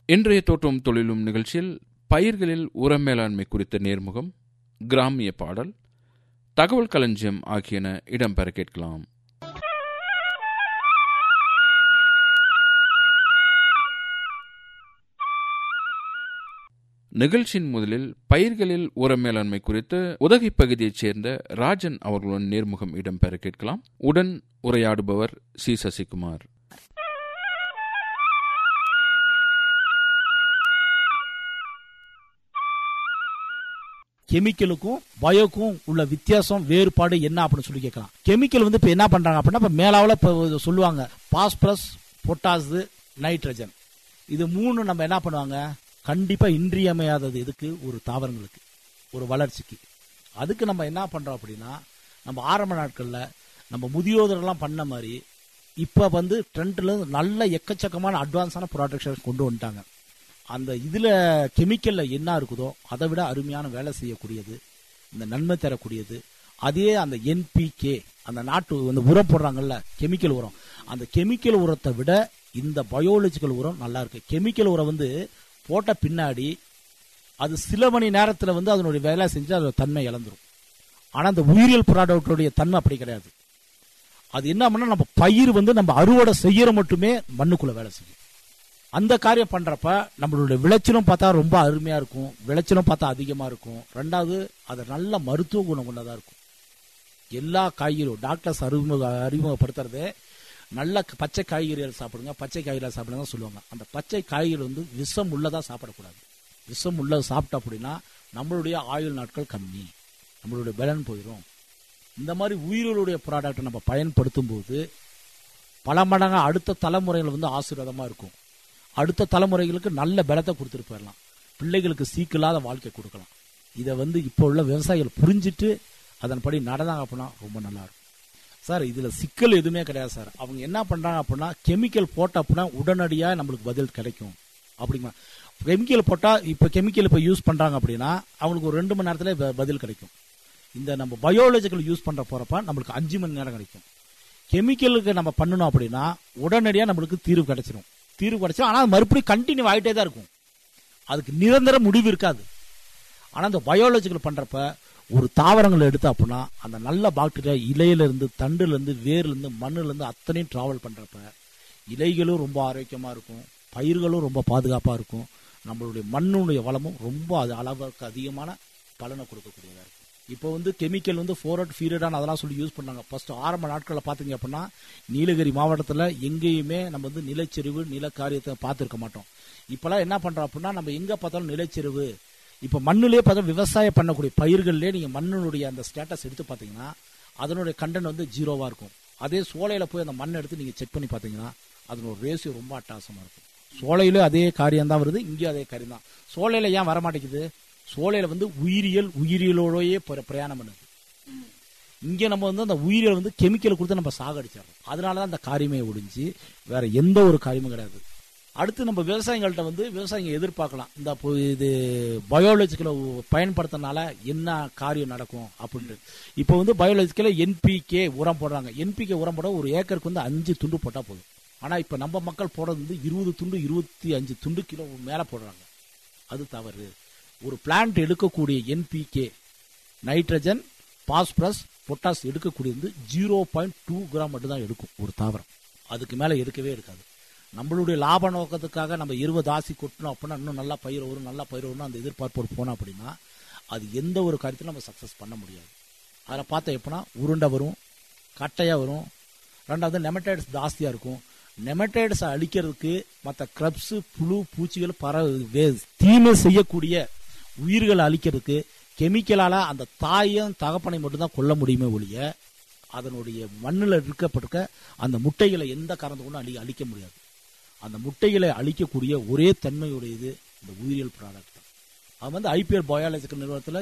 இன்றைய தோட்டம் தொழிலும் நிகழ்ச்சியில் பயிர்களில் உர மேலாண்மை குறித்த நேர்முகம் கிராமிய பாடல் தகவல் களஞ்சியம் ஆகியன இடம்பெற கேட்கலாம் நிகழ்ச்சியின் முதலில் பயிர்களில் உர மேலாண்மை குறித்து உதகை பகுதியைச் சேர்ந்த ராஜன் அவர்களுடன் நேர்முகம் இடம்பெற கேட்கலாம் உடன் உரையாடுபவர் சி சசிகுமார் கெமிக்கலுக்கும் பயோக்கும் உள்ள வித்தியாசம் வேறுபாடு என்ன அப்படின்னு சொல்லி கேட்கலாம் கெமிக்கல் வந்து இப்போ என்ன பண்றாங்க அப்படின்னா இப்போ மேலாவில் இப்போ சொல்லுவாங்க பாஸ்பரஸ் பொட்டாஸ் நைட்ரஜன் இது மூணு நம்ம என்ன பண்ணுவாங்க கண்டிப்பா இன்றியமையாதது இதுக்கு ஒரு தாவரங்களுக்கு ஒரு வளர்ச்சிக்கு அதுக்கு நம்ம என்ன பண்றோம் அப்படின்னா நம்ம ஆரம்ப நாட்கள்ல நம்ம முதியோதரெல்லாம் பண்ண மாதிரி இப்ப வந்து ட்ரெண்ட்ல நல்ல எக்கச்சக்கமான அட்வான்ஸான ப்ராடக்ட்ஸ் கொண்டு வந்துட்டாங்க அந்த இதுல கெமிக்கல்ல என்ன இருக்குதோ அதை விட அருமையான வேலை செய்யக்கூடியது இந்த நன்மை தரக்கூடியது அதே அந்த என்பிகே அந்த நாட்டு அந்த உரம் போடுறாங்கல்ல கெமிக்கல் உரம் அந்த கெமிக்கல் உரத்தை விட இந்த பயோலஜிக்கல் உரம் நல்லா இருக்கு கெமிக்கல் உரம் வந்து போட்ட பின்னாடி அது சில மணி நேரத்துல வந்து அதனுடைய வேலை செஞ்சு அதோட தன்மை இழந்துரும் ஆனா அந்த உயிரியல் ப்ராடக்டோடைய தன்மை அப்படி கிடையாது அது என்ன பண்ணா நம்ம பயிர் வந்து நம்ம அறுவடை செய்யற மட்டுமே மண்ணுக்குள்ள வேலை செய்யும் அந்த காரியம் பண்றப்ப நம்மளுடைய விளைச்சலும் பார்த்தா ரொம்ப அருமையா இருக்கும் விளைச்சலும் பார்த்தா அதிகமா இருக்கும் ரெண்டாவது அது நல்ல மருத்துவ குணம் கொண்டதா இருக்கும் எல்லா காய்கறியும் டாக்டர்ஸ் அறிமுக அறிமுகப்படுத்துறதே நல்ல க- பச்சை காய்கறிகள் சாப்பிடுங்க பச்சை காய்கறிகள் சாப்பிடுங்க சொல்லுவாங்க அந்த பச்சை காய்கறி வந்து விஷம் உள்ளதா சாப்பிடக்கூடாது விஷம் உள்ளது சாப்பிட்டோம் அப்படின்னா நம்மளுடைய ஆயுள் நாட்கள் கம்மி நம்மளுடைய பலன் போயிடும் இந்த மாதிரி உயிர்களுடைய ப்ராடக்ட் நம்ம பயன்படுத்தும் போது பல மடங்கா அடுத்த தலைமுறைகள் வந்து ஆசீர்வாதமா இருக்கும் அடுத்த தலைமுறைகளுக்கு நல்ல பலத்தை கொடுத்துட்டு போயிடலாம் பிள்ளைகளுக்கு சீக்கில்லாத வாழ்க்கை கொடுக்கலாம் இதை வந்து இப்போ உள்ள விவசாயிகள் புரிஞ்சிட்டு அதன்படி நடந்தாங்க அப்படின்னா ரொம்ப நல்லா இருக்கும் சார் இதுல சிக்கல் எதுவுமே கிடையாது சார் அவங்க என்ன பண்றாங்க அப்படின்னா கெமிக்கல் போட்ட அப்படின்னா உடனடியா நம்மளுக்கு பதில் கிடைக்கும் அப்படிமா கெமிக்கல் போட்டா இப்ப கெமிக்கல் இப்ப யூஸ் பண்றாங்க அப்படின்னா அவங்களுக்கு ஒரு ரெண்டு மணி நேரத்துல ப- பதில் கிடைக்கும் இந்த நம்ம பயோலஜிக்கல் யூஸ் பண்ற போறப்ப நம்மளுக்கு அஞ்சு மணி நேரம் கிடைக்கும் கெமிக்கலுக்கு நம்ம பண்ணணும் அப்படின்னா உடனடியா நம்மளுக்கு தீர்வு கிடைச்சிரும் தீர்வு கிடைச்சிரும் ஆனா அது மறுபடியும் கண்டினியூ ஆயிட்டே தான் இருக்கும் அதுக்கு நிரந்தர முடிவு இருக்காது ஆனா இந்த பயோலஜிக்கல் பண்றப்ப ஒரு தாவரங்களை எடுத்து அப்படின்னா அந்த நல்ல பாக்டீரியா இலையில இருந்து தண்டுல இருந்து வேர்ல இருந்து மண்ணுல இருந்து அத்தனையும் டிராவல் பண்றப்ப இலைகளும் ரொம்ப ஆரோக்கியமா இருக்கும் பயிர்களும் ரொம்ப பாதுகாப்பா இருக்கும் நம்மளுடைய மண்ணுடைய வளமும் ரொம்ப அது அளவுக்கு அதிகமான பலனை கொடுக்கக்கூடியதா இருக்கும் இப்போ வந்து கெமிக்கல் வந்து ஃபோர் அவுட் ஃபீரியடான அதெல்லாம் சொல்லி யூஸ் பண்ணாங்க ஃபர்ஸ்ட் ஆரம்ப நாட்களில் பார்த்தீங்க அப்படின்னா நீலகிரி மாவட்டத்தில் எங்கேயுமே நம்ம வந்து நிலச்சரிவு நிலக்காரியத்தை பார்த்துருக்க மாட்டோம் இப்போலாம் என்ன பண்றோம் அப்படின்னா நம்ம எங்க பார்த்தாலும் நிலச்சரிவு இப்போ மண்ணுலயே பார்த்தா விவசாயம் பண்ணக்கூடிய பயிர்கள்லயே நீங்க மண்ணினுடைய அந்த ஸ்டேட்டஸ் எடுத்து பார்த்தீங்கன்னா அதனுடைய கண்டென்ட் வந்து ஜீரோவா இருக்கும் அதே சோலையில போய் அந்த மண்ணை எடுத்து நீங்க செக் பண்ணி பார்த்தீங்கன்னா அதனோட ரேஷியோ ரொம்ப அட்டகாசமா இருக்கும் சோலையில அதே காரியம் தான் வருது இங்கேயும் அதே காரியம் தான் சோலையில ஏன் வர மாட்டேங்குது சோலையில வந்து உயிரியல் உயிரியலோடயே பிர- பிரயாணம் பண்ணுது இங்க நம்ம வந்து அந்த உயிரியல் வந்து கெமிக்கல் கொடுத்து நம்ம சாகடிச்சிடறோம் அதனாலதான் அந்த காரியமே ஒழிஞ்சு வேற எந்த ஒரு காரியமும் கிடையாது அடுத்து நம்ம விவசாயிகள்ட்ட வந்து விவசாயிங்க எதிர்பார்க்கலாம் இந்த இப்போ இது பயோலஜிக்கலை பயன்படுத்தினால என்ன காரியம் நடக்கும் அப்படின்ட்டு இப்போ வந்து பயோலஜிக்கல என்பிகே உரம் போடுறாங்க என்பிகே உரம் போட ஒரு ஏக்கருக்கு வந்து அஞ்சு துண்டு போட்டா போதும் ஆனா இப்ப நம்ம மக்கள் போடுறது வந்து இருபது துண்டு இருபத்தி அஞ்சு துண்டு கிலோ மேல போடுறாங்க அது தவறு ஒரு பிளான்ட் எடுக்கக்கூடிய என்பிகே நைட்ரஜன் பாஸ்பரஸ் பொட்டாஸ் எடுக்கக்கூடியது வந்து ஜீரோ பாயிண்ட் டூ கிராம் மட்டும் தான் எடுக்கும் ஒரு தாவரம் அதுக்கு மேல எடுக்கவே எடுக்காது நம்மளுடைய லாப நோக்கத்துக்காக நம்ம இருபது ஆசி கொட்டணும் அப்படின்னா இன்னும் நல்லா பயிர் வரும் நல்லா பயிர் வரும்னு அந்த எதிர்பார்ப்போடு போனோம் அப்படின்னா அது எந்த ஒரு காரியத்திலும் நம்ம சக்சஸ் பண்ண முடியாது அதில் பார்த்தா எப்படின்னா உருண்டை வரும் கட்டையா வரும் ரெண்டாவது நெமடைட்ஸ் ஜாஸ்தியா இருக்கும் நெமடைட்ஸை அழிக்கிறதுக்கு மற்ற கிரப்ஸ் புழு பூச்சிகள் பற வே- தீமை செய்யக்கூடிய உயிர்களை அழிக்கிறதுக்கு கெமிக்கலால அந்த தாயும் தகப்பனை மட்டும்தான் கொல்ல முடியுமே ஒழிய அதனுடைய மண்ணில் இருக்கப்பட்டிருக்க அந்த முட்டைகளை எந்த காரணத்தை கொண்டும் அழி அழிக்க முடியாது அந்த முட்டைகளை அழிக்கக்கூடிய ஒரே தன்மையுடையது இந்த உயிரியல் ப்ராடக்ட் தான் அது வந்து ஐபிஎல் பயாலஜிக்கல் நிறுவனத்தில்